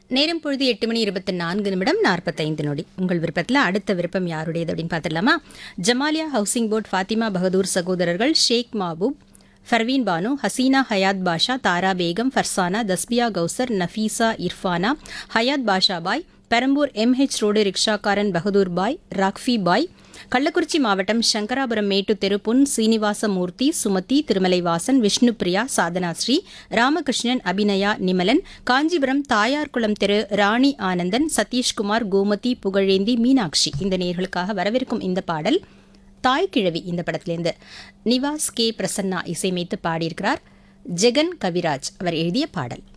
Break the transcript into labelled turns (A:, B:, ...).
A: நேரம் பொழுது எட்டு மணி இருபத்தி நான்கு நிமிடம் நாற்பத்தைந்து நொடி உங்கள் விருப்பத்தில் அடுத்த விருப்பம் யாருடையது அப்படின்னு பார்த்துடலாமா ஜமாலியா ஹவுசிங் போர்ட் ஃபாத்திமா பகதூர் சகோதரர்கள் ஷேக் மாபூப் ஃபர்வீன் பானு ஹசீனா ஹயாத் பாஷா தாரா பேகம் ஃபர்சானா தஸ்பியா கௌசர் நஃபீசா இர்ஃபானா ஹயாத் பாஷா பாய் பெரம்பூர் எம்ஹெச் ரோடு ரிக்ஷாக்காரன் பகதூர் பாய் ராக்ஃபி பாய் கள்ளக்குறிச்சி மாவட்டம் சங்கராபுரம் மேட்டு தெரு பொன் சீனிவாசமூர்த்தி சுமதி திருமலைவாசன் விஷ்ணுபிரியா சாதனா ஸ்ரீ ராமகிருஷ்ணன் அபிநயா நிமலன் காஞ்சிபுரம் தாயார்குளம் தெரு ராணி ஆனந்தன் சதீஷ்குமார் கோமதி புகழேந்தி மீனாட்சி இந்த நேர்களுக்காக வரவிருக்கும் இந்த பாடல் தாய் கிழவி இந்த படத்திலேருந்து நிவாஸ் கே பிரசன்னா இசையமைத்து பாடியிருக்கிறார் ஜெகன் கவிராஜ் அவர் எழுதிய பாடல்